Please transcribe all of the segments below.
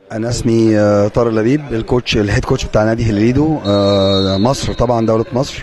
انا اسمي آه، طارق لبيب الكوتش الهيد كوتش بتاع نادي هليدو آه، مصر طبعا دوله مصر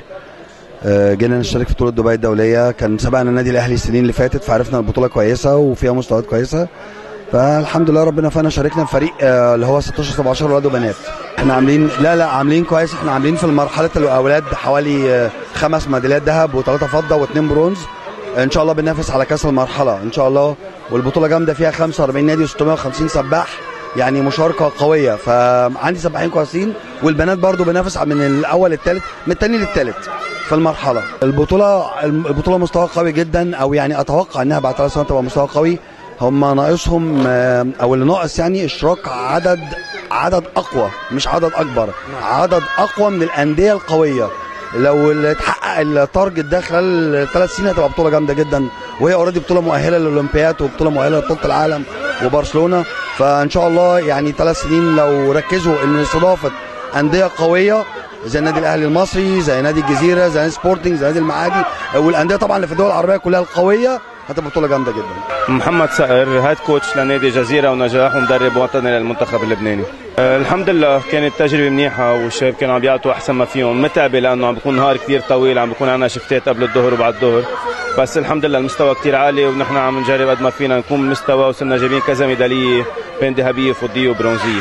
آه، جينا نشترك في بطوله دبي الدوليه كان سبقنا النادي الاهلي السنين اللي فاتت فعرفنا البطوله كويسه وفيها مستويات كويسه فالحمد لله ربنا فانا شاركنا في فريق آه، اللي هو 16 17 ولاد وبنات احنا عاملين لا لا عاملين كويس احنا عاملين في المرحله الاولاد حوالي آه، خمس ميداليات ذهب وثلاثه فضه واثنين برونز ان شاء الله بننافس على كاس المرحله ان شاء الله والبطوله جامده فيها 45 نادي و650 سباح يعني مشاركه قويه فعندي سباحين كويسين والبنات برضو بنافس من الاول للثالث من الثاني للثالث في المرحله البطوله البطوله مستوى قوي جدا او يعني اتوقع انها بعد ثلاث سنوات تبقى مستوى قوي هم ناقصهم آه، او اللي ناقص يعني اشراك عدد عدد اقوى مش عدد اكبر عدد اقوى من الانديه القويه لو اللي اتحقق التارجت ده خلال ثلاث سنين هتبقى بطوله جامده جدا وهي اوريدي بطوله مؤهله للاولمبياد وبطوله مؤهله لبطوله العالم وبرشلونه فان شاء الله يعني ثلاث سنين لو ركزوا ان استضافه انديه قويه زي النادي الاهلي المصري زي نادي الجزيره زي نادي سبورتنج زي نادي المعادي والانديه طبعا اللي في الدول العربيه كلها القويه هتبقى بطوله جامده جدا محمد صقر هيد كوتش لنادي جزيرة ونجاح ومدرب وطني للمنتخب اللبناني أه الحمد لله كانت تجربة منيحة والشباب كانوا عم بيعطوا أحسن ما فيهم متعبة لأنه عم بيكون نهار كثير طويل عم بيكون عنا شفتات قبل الظهر وبعد الظهر بس الحمد لله المستوى كثير عالي ونحن عم نجرب قد ما فينا نكون بالمستوى وصرنا جايبين كذا ميدالية بين ذهبية فضية وبرونزية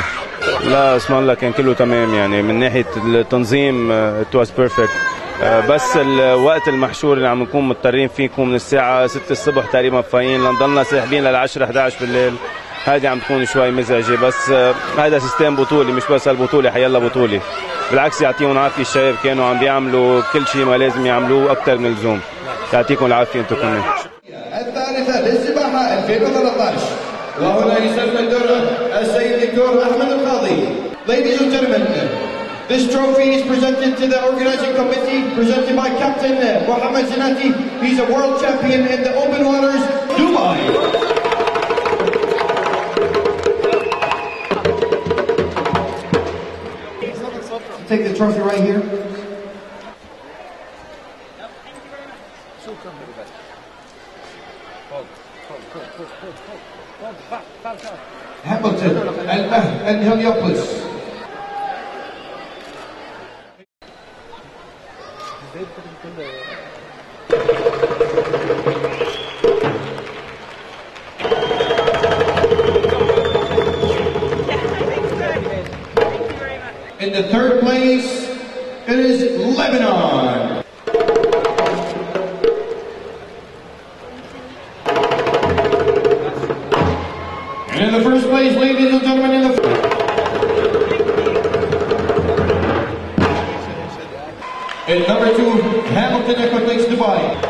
لا اسم الله كان كله تمام يعني من ناحية التنظيم ات واز بيرفكت بس الوقت المحشور اللي عم نكون مضطرين فيه يكون من الساعة 6 الصبح تقريبا فايقين لنضلنا ساحبين لل 10 11 بالليل هذه عم تكون شوي مزعجة بس آه، هذا سيستم بطولي مش بس البطولة حيلا بطولة بالعكس يعطيهم العافية الشباب كانوا عم بيعملوا كل شيء ما لازم يعملوه أكثر من اللزوم يعطيكم العافية أنتم كمان الثالثة للسباحة 2013 وهنا يستلم الدور السيد الدكتور أحمد القاضي Ladies and gentlemen, this trophy is presented to the organizing committee, presented by Captain Mohammed Zinati. He's a world champion in the open waters, Dubai. Take the trophy right here. Hamilton and, and Heliopolis. In the third place, it is Lebanon. And in the first place, ladies and gentlemen, in the In number two, Hamilton Equatex Dubai.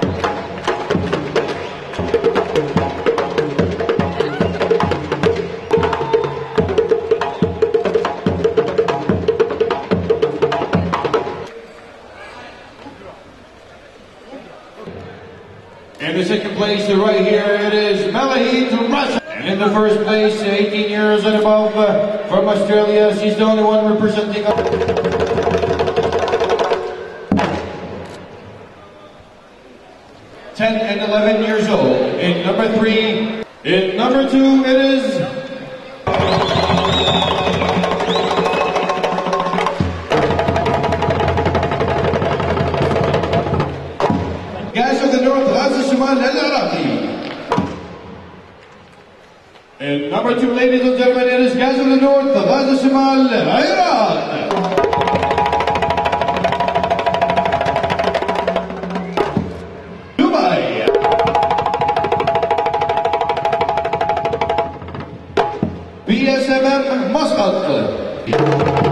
In the second place, right here, it is Malahid Russell. And in the first place, 18 years and above uh, from Australia, she's the only one representing. 10 and 11 years old. In number three, in number two, it is Guys of the North, غازي الشمال العراقي. And number two, ladies and gentlemen, it is Guys of the North, غازي الشمال العراق. Dubai. BSMM Muscat.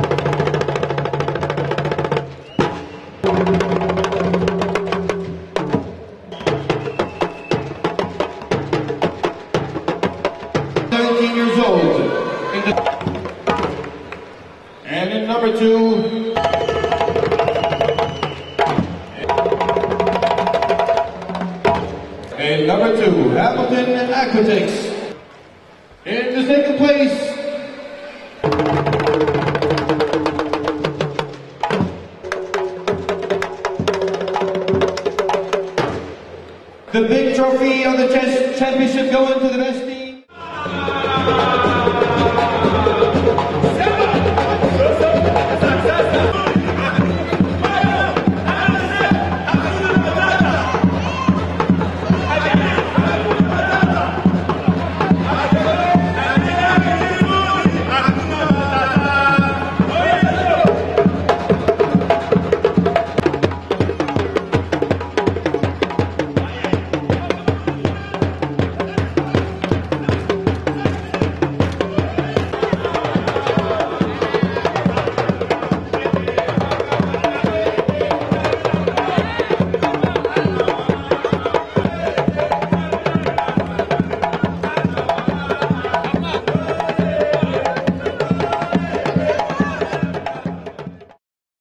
Seventeen years old. In the- and in number two, And number two, Hamilton Aquatics. In the second place, the big trophy of the chess championship going to the best